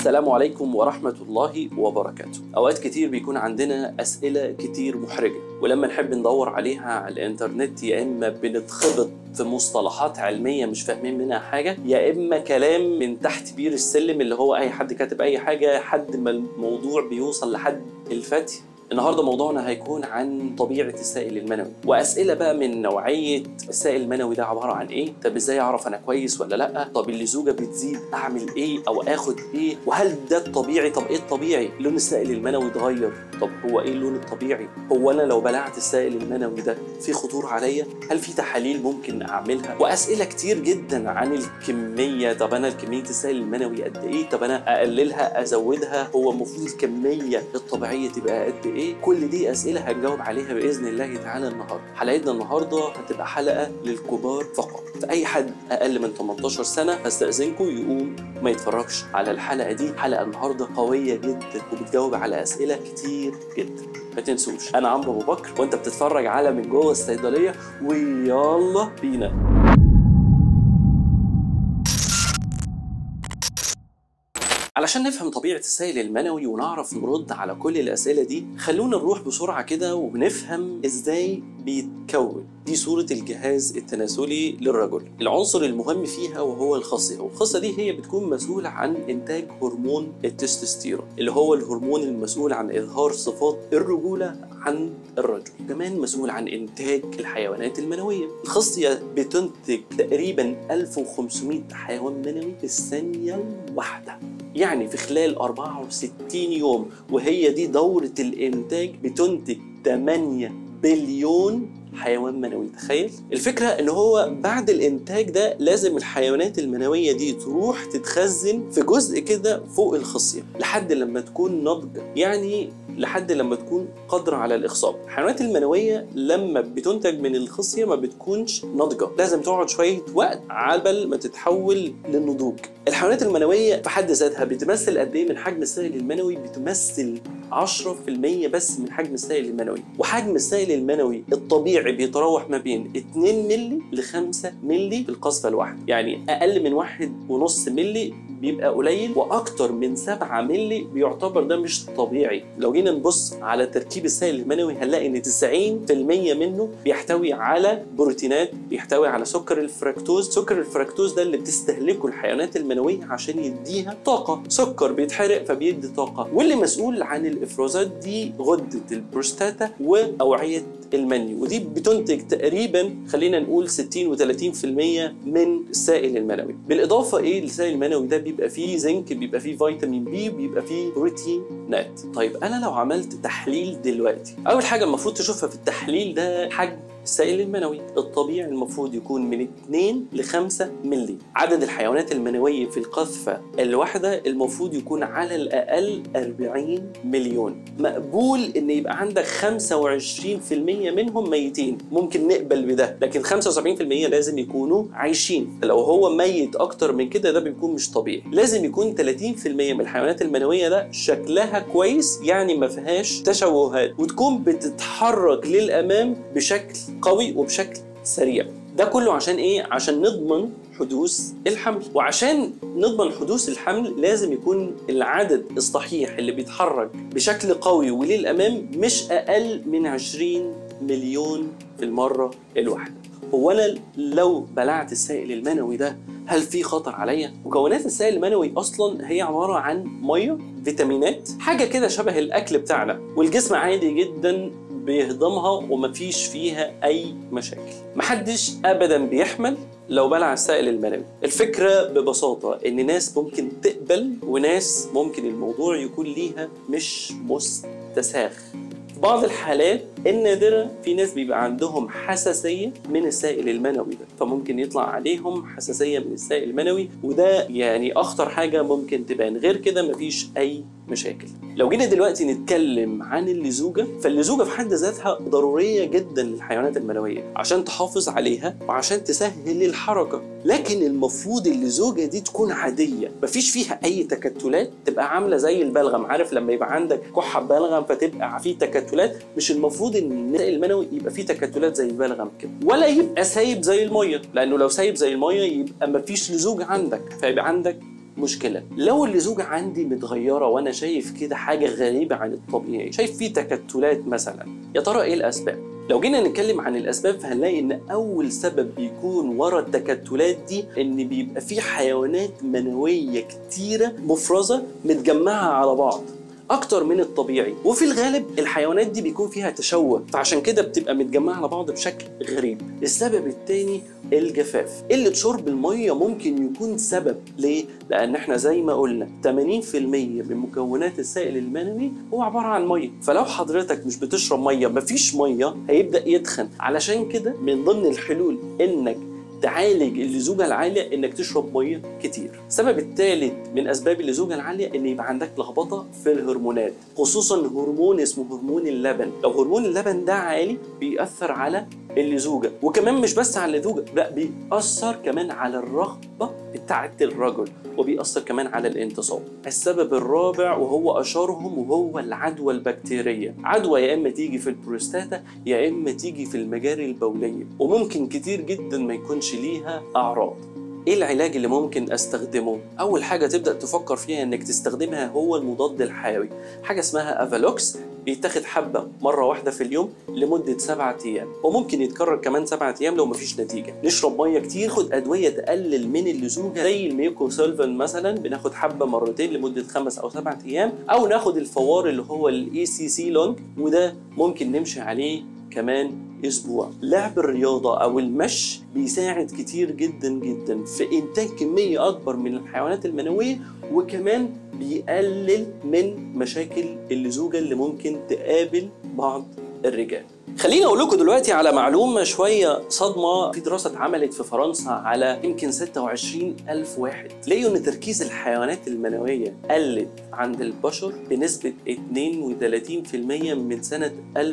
السلام عليكم ورحمة الله وبركاته أوقات كتير بيكون عندنا أسئلة كتير محرجة ولما نحب ندور عليها على الإنترنت يا إما بنتخبط في مصطلحات علمية مش فاهمين منها حاجة يا إما كلام من تحت بير السلم اللي هو أي حد كاتب أي حاجة حد ما الموضوع بيوصل لحد الفتي النهارده موضوعنا هيكون عن طبيعه السائل المنوي واسئله بقى من نوعيه السائل المنوي ده عباره عن ايه طب ازاي اعرف انا كويس ولا لا طب اللزوجه بتزيد اعمل ايه او اخد ايه وهل ده الطبيعي طب ايه الطبيعي لون السائل المنوي اتغير طب هو ايه اللون الطبيعي هو انا لو بلعت السائل المنوي ده في خطوره عليا هل في تحاليل ممكن اعملها واسئله كتير جدا عن الكميه طب انا كميه السائل المنوي قد ايه طب انا اقللها ازودها هو المفروض الكميه الطبيعيه تبقى قد ايه كل دي اسئله هنجاوب عليها باذن الله تعالى النهارده حلقتنا النهارده هتبقى حلقه للكبار فقط فاي حد اقل من 18 سنه هستاذنكم يقوم ما يتفرجش على الحلقه دي حلقه النهارده قويه جدا وبتجاوب على اسئله كتير جدا ما تنسوش انا عمرو ابو بكر وانت بتتفرج على من جوه الصيدليه ويلا بينا علشان نفهم طبيعة السائل المنوي ونعرف نرد على كل الأسئلة دي خلونا نروح بسرعة كده ونفهم إزاي بيتكون دي صورة الجهاز التناسلي للرجل العنصر المهم فيها وهو الخصية والخصية دي هي بتكون مسؤولة عن إنتاج هرمون التستوستيرون اللي هو الهرمون المسؤول عن إظهار صفات الرجولة عند الرجل كمان مسؤول عن إنتاج الحيوانات المنوية الخصية بتنتج تقريبا 1500 حيوان منوي في الثانية الواحدة يعني في خلال 64 يوم وهي دي دورة الإنتاج بتنتج 8 بليون حيوان منوي تخيل الفكرة ان هو بعد الانتاج ده لازم الحيوانات المنوية دي تروح تتخزن في جزء كده فوق الخصية لحد لما تكون ناضجة يعني لحد لما تكون قادرة على الإخصاب الحيوانات المنوية لما بتنتج من الخصية ما بتكونش ناضجة لازم تقعد شوية وقت عبل ما تتحول للنضوج الحيوانات المنوية في حد ذاتها بتمثل قد إيه من حجم السائل المنوي بتمثل 10% بس من حجم السائل المنوي وحجم السائل المنوي الطبيعي بيتراوح ما بين 2 مللي ل 5 مللي في القصفة الواحدة يعني أقل من 1.5 مللي بيبقى قليل واكتر من 7 مللي بيعتبر ده مش طبيعي لو جينا نبص على تركيب السائل المنوي هنلاقي ان 90% منه بيحتوي على بروتينات بيحتوي على سكر الفركتوز سكر الفركتوز ده اللي بتستهلكه الحيوانات المنويه عشان يديها طاقه سكر بيتحرق فبيدي طاقه واللي مسؤول عن الافرازات دي غده البروستاتا واوعيه المني ودي بتنتج تقريبا خلينا نقول 60 و30% من السائل المنوي بالاضافه ايه للسائل المنوي ده بيبقى فيه زنك بيبقى فيه فيتامين بي بيبقى فيه بروتينات طيب انا لو عملت تحليل دلوقتي اول حاجه المفروض تشوفها في التحليل ده حجم السائل المنوي الطبيعي المفروض يكون من 2 ل 5 مللي عدد الحيوانات المنوية في القذفة الواحدة المفروض يكون على الأقل 40 مليون مقبول إن يبقى عندك 25% منهم ميتين ممكن نقبل بده لكن 75% لازم يكونوا عايشين لو هو ميت أكتر من كده ده بيكون مش طبيعي لازم يكون 30% من الحيوانات المنوية ده شكلها كويس يعني ما فيهاش تشوهات وتكون بتتحرك للأمام بشكل قوي وبشكل سريع ده كله عشان ايه عشان نضمن حدوث الحمل وعشان نضمن حدوث الحمل لازم يكون العدد الصحيح اللي بيتحرك بشكل قوي وللامام مش اقل من 20 مليون في المره الواحده هو انا لو بلعت السائل المنوي ده هل في خطر عليا مكونات السائل المنوي اصلا هي عباره عن ميه فيتامينات حاجه كده شبه الاكل بتاعنا والجسم عادي جدا بيهضمها ومفيش فيها اي مشاكل محدش ابدا بيحمل لو بلع السائل المنوي الفكرة ببساطة ان ناس ممكن تقبل وناس ممكن الموضوع يكون ليها مش مستساغ في بعض الحالات النادرة في ناس بيبقى عندهم حساسية من السائل المنوي ده فممكن يطلع عليهم حساسية من السائل المنوي وده يعني أخطر حاجة ممكن تبان غير كده مفيش أي مشاكل لو جينا دلوقتي نتكلم عن اللزوجة فاللزوجة في حد ذاتها ضرورية جدا للحيوانات المنوية عشان تحافظ عليها وعشان تسهل الحركة لكن المفروض اللزوجة دي تكون عادية مفيش فيها أي تكتلات تبقى عاملة زي البلغم عارف لما يبقى عندك كحة بلغم فتبقى فيه تكتلات مش المفروض ان النساء المنوي يبقى فيه تكتلات زي البلغم كده ولا يبقى سايب زي المية لأنه لو سايب زي المية يبقى مفيش لزوجة عندك فيبقى عندك مشكله لو اللزوجه عندي متغيره وانا شايف كده حاجه غريبه عن الطبيعي شايف في تكتلات مثلا يا ترى ايه الاسباب لو جينا نتكلم عن الاسباب فهنلاقي ان اول سبب بيكون ورا التكتلات دي ان بيبقى في حيوانات منويه كتيره مفرزه متجمعه على بعض اكتر من الطبيعي وفي الغالب الحيوانات دي بيكون فيها تشوه فعشان كده بتبقى متجمعه على بعض بشكل غريب السبب الثاني الجفاف قله شرب الميه ممكن يكون سبب ليه لان احنا زي ما قلنا 80% من مكونات السائل المنوي هو عباره عن ميه فلو حضرتك مش بتشرب ميه مفيش ميه هيبدا يتخن علشان كده من ضمن الحلول انك تعالج اللزوجه العاليه انك تشرب ميه كتير. السبب الثالث من اسباب اللزوجه العاليه ان يبقى عندك لخبطه في الهرمونات، خصوصا هرمون اسمه هرمون اللبن، لو هرمون اللبن ده عالي بيأثر على اللزوجه، وكمان مش بس على اللزوجه، لا بيأثر كمان على الرغبه بتاعه الرجل، وبيأثر كمان على الانتصاب. السبب الرابع وهو اشهرهم وهو العدوى البكتيريه، عدوى يا اما تيجي في البروستاتا يا اما تيجي في المجاري البوليه، وممكن كتير جدا ما يكونش ليها اعراض. ايه العلاج اللي ممكن استخدمه؟ اول حاجه تبدا تفكر فيها انك تستخدمها هو المضاد الحيوي، حاجه اسمها افالوكس بيتاخد حبه مره واحده في اليوم لمده سبعة ايام وممكن يتكرر كمان سبعة ايام لو مفيش نتيجه نشرب ميه كتير خد ادويه تقلل من اللزوجه زي الميوكوسولفن مثلا بناخد حبه مرتين لمده خمس او سبعة ايام او ناخد الفوار اللي هو الاي سي سي لونج وده ممكن نمشي عليه كمان اسبوع لعب الرياضه او المشي بيساعد كتير جدا جدا في انتاج كميه اكبر من الحيوانات المنويه وكمان بيقلل من مشاكل اللزوجه اللي ممكن تقابل بعض الرجال خليني اقول لكم دلوقتي على معلومه شويه صدمه في دراسه اتعملت في فرنسا على يمكن 26 الف واحد لقيوا ان تركيز الحيوانات المنويه قلت عند البشر بنسبه 32% من سنه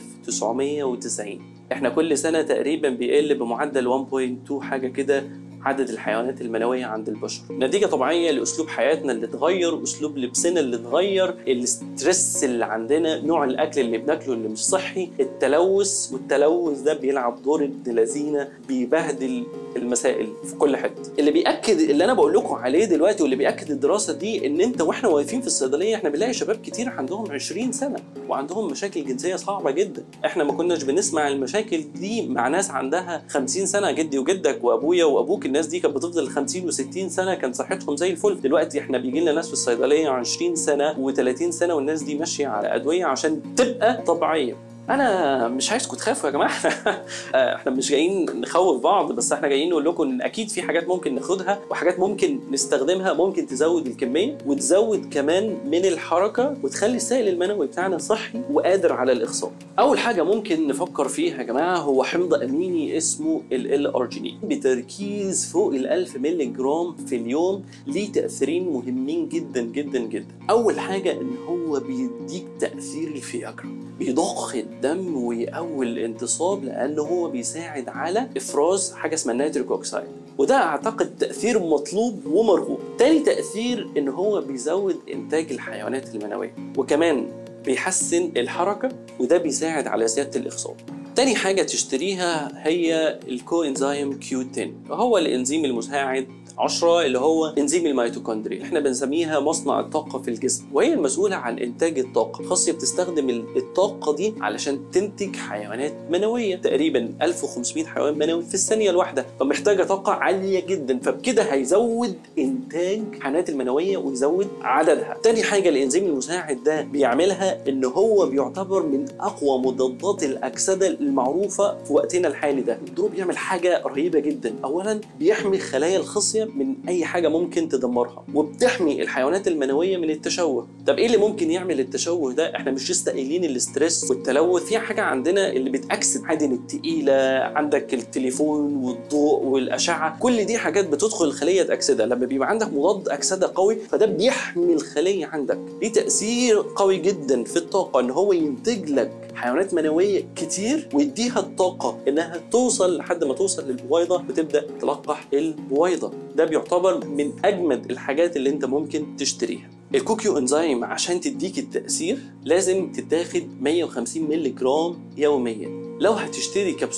1990 احنا كل سنه تقريبا بيقل بمعدل 1.2 حاجه كده عدد الحيوانات المنويه عند البشر نتيجه طبيعيه لاسلوب حياتنا اللي اتغير اسلوب لبسنا اللي اتغير الاسترس اللي عندنا نوع الاكل اللي بناكله اللي مش صحي التلوث والتلوث ده بيلعب دور ابن لذينه بيبهدل المسائل في كل حته اللي بياكد اللي انا بقول لكم عليه دلوقتي واللي بياكد الدراسه دي ان انت واحنا واقفين في الصيدليه احنا بنلاقي شباب كتير عندهم 20 سنه وعندهم مشاكل جنسيه صعبه جدا احنا ما كناش بنسمع المشاكل دي مع ناس عندها 50 سنه جدي وجدك وابويا وابوك الناس دي كانت بتفضل 50 و60 سنه كان صحتهم زي الفل دلوقتي احنا بيجي لنا ناس في الصيدليه 20 سنه و30 سنه والناس دي ماشيه على ادويه عشان تبقى طبيعيه انا مش عايزكم تخافوا يا جماعه احنا مش جايين نخوف بعض بس احنا جايين نقول لكم ان اكيد في حاجات ممكن ناخدها وحاجات ممكن نستخدمها ممكن تزود الكميه وتزود كمان من الحركه وتخلي السائل المنوي بتاعنا صحي وقادر على الاخصاب اول حاجه ممكن نفكر فيها يا جماعه هو حمض اميني اسمه ال ارجينين بتركيز فوق ال 1000 مللي جرام في اليوم ليه تاثيرين مهمين جدا جدا جدا اول حاجه ان هو بيديك تاثير الفياجرا بيضخ الدم ويقوي الانتصاب لانه هو بيساعد على افراز حاجه اسمها النيتريك اوكسيد وده اعتقد تاثير مطلوب ومرغوب تاني تاثير ان هو بيزود انتاج الحيوانات المنويه وكمان بيحسن الحركه وده بيساعد على زياده الاخصاب تاني حاجة تشتريها هي الكو انزيم كيو 10 وهو الانزيم المساعد 10 اللي هو انزيم الميتوكوندريا احنا بنسميها مصنع الطاقه في الجسم وهي المسؤوله عن انتاج الطاقه خاصيه بتستخدم الطاقه دي علشان تنتج حيوانات منويه تقريبا 1500 حيوان منوي في الثانيه الواحده فمحتاجه طاقه عاليه جدا فبكده هيزود انتاج الحيوانات المنويه ويزود عددها تاني حاجه الانزيم المساعد ده بيعملها ان هو بيعتبر من اقوى مضادات الاكسده المعروفه في وقتنا الحالي ده الدور بيعمل حاجه رهيبه جدا اولا بيحمي خلايا الخصيه من اي حاجه ممكن تدمرها وبتحمي الحيوانات المنويه من التشوه طب ايه اللي ممكن يعمل التشوه ده احنا مش لسه قايلين الاسترس والتلوث في حاجه عندنا اللي بتاكسد المعادن التقيله عندك التليفون والضوء والاشعه كل دي حاجات بتدخل الخليه تاكسدها لما بيبقى عندك مضاد اكسده قوي فده بيحمي الخليه عندك ليه تاثير قوي جدا في الطاقه ان هو ينتج لك حيوانات منويه كتير ويديها الطاقه انها توصل لحد ما توصل للبويضه وتبدا تلقح البويضه ده بيعتبر من اجمد الحاجات اللي انت ممكن تشتريها الكوكيو انزيم عشان تديك التاثير لازم تتاخد 150 مللي جرام يوميا لو هتشتري كبسولات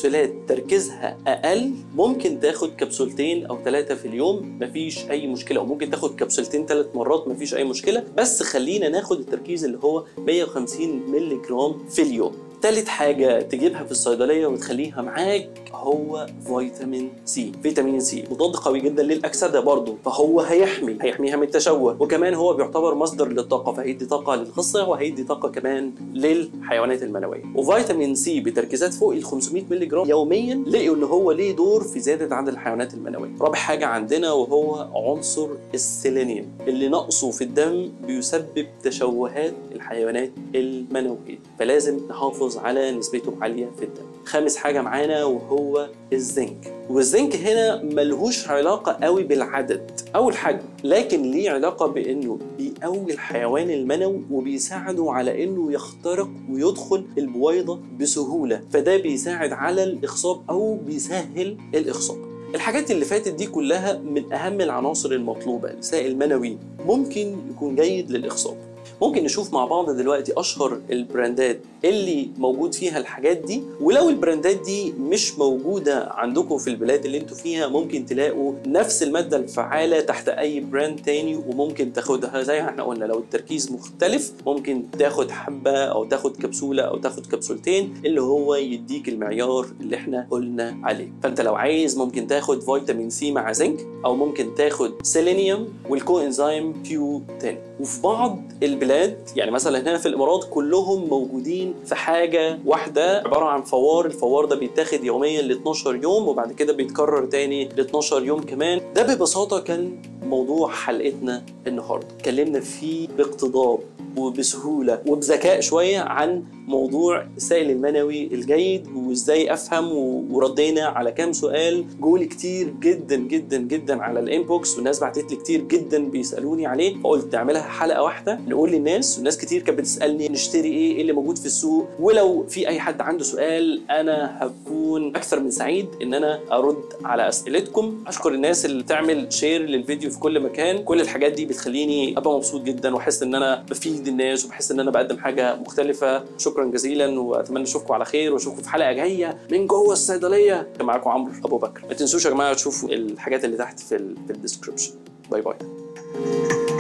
تركيزها اقل ممكن تاخد كبسولتين او ثلاثه في اليوم مفيش اي مشكله وممكن تاخد كبسولتين ثلاث مرات مفيش اي مشكله بس خلينا ناخد التركيز اللي هو 150 مللي جرام في اليوم تالت حاجة تجيبها في الصيدلية وتخليها معاك هو فيتامين سي فيتامين سي مضاد قوي جدا للأكسدة برضه فهو هيحمي هيحميها من التشوه وكمان هو بيعتبر مصدر للطاقة فهيدي طاقة للخصية وهيدي طاقة كمان للحيوانات المنوية وفيتامين سي بتركيزات فوق ال 500 مللي جرام يوميا لقوا ان هو ليه دور في زيادة عدد الحيوانات المنوية رابع حاجة عندنا وهو عنصر السيلينيوم اللي نقصه في الدم بيسبب تشوهات الحيوانات المنوية فلازم نحافظ على نسبته عالية في الدم خامس حاجة معانا وهو الزنك والزنك هنا ملهوش علاقة قوي بالعدد أو الحجم لكن ليه علاقة بأنه بيقوي الحيوان المنوي وبيساعده على أنه يخترق ويدخل البويضة بسهولة فده بيساعد على الإخصاب أو بيسهل الإخصاب الحاجات اللي فاتت دي كلها من أهم العناصر المطلوبة لسائل منوي ممكن يكون جيد للإخصاب ممكن نشوف مع بعض دلوقتي اشهر البراندات اللي موجود فيها الحاجات دي ولو البراندات دي مش موجوده عندكم في البلاد اللي انتوا فيها ممكن تلاقوا نفس الماده الفعاله تحت اي براند تاني وممكن تاخدها زي ما احنا قلنا لو التركيز مختلف ممكن تاخد حبه او تاخد كبسوله او تاخد كبسولتين اللي هو يديك المعيار اللي احنا قلنا عليه فانت لو عايز ممكن تاخد فيتامين سي مع زنك او ممكن تاخد سيلينيوم والكو انزيم كيو 10 وفي بعض البلاد يعني مثلا هنا في الامارات كلهم موجودين في حاجه واحده عباره عن فوار الفوار ده بيتاخد يوميا ل 12 يوم وبعد كده بيتكرر تاني ل 12 يوم كمان ده ببساطه كان موضوع حلقتنا النهارده اتكلمنا فيه باقتضاب وبسهوله وبذكاء شويه عن موضوع السائل المنوي الجيد وازاي افهم وردينا على كام سؤال جولي كتير جدا جدا جدا على الانبوكس والناس بعتت لي كتير جدا بيسالوني عليه فقلت نعملها حلقه واحده نقول للناس والناس كتير كانت بتسالني نشتري ايه ايه اللي موجود في السوق ولو في اي حد عنده سؤال انا هكون اكثر من سعيد ان انا ارد على اسئلتكم اشكر الناس اللي تعمل شير للفيديو في كل مكان كل الحاجات دي بتخليني ابقى مبسوط جدا واحس ان انا بفيد الناس وبحس ان انا بقدم حاجه مختلفه شكرا جزيلا واتمنى اشوفكم على خير واشوفكم في حلقه جايه من جوه الصيدليه كان معاكم عمرو ابو بكر ما تنسوش يا جماعه تشوفوا الحاجات اللي تحت في الديسكربشن باي باي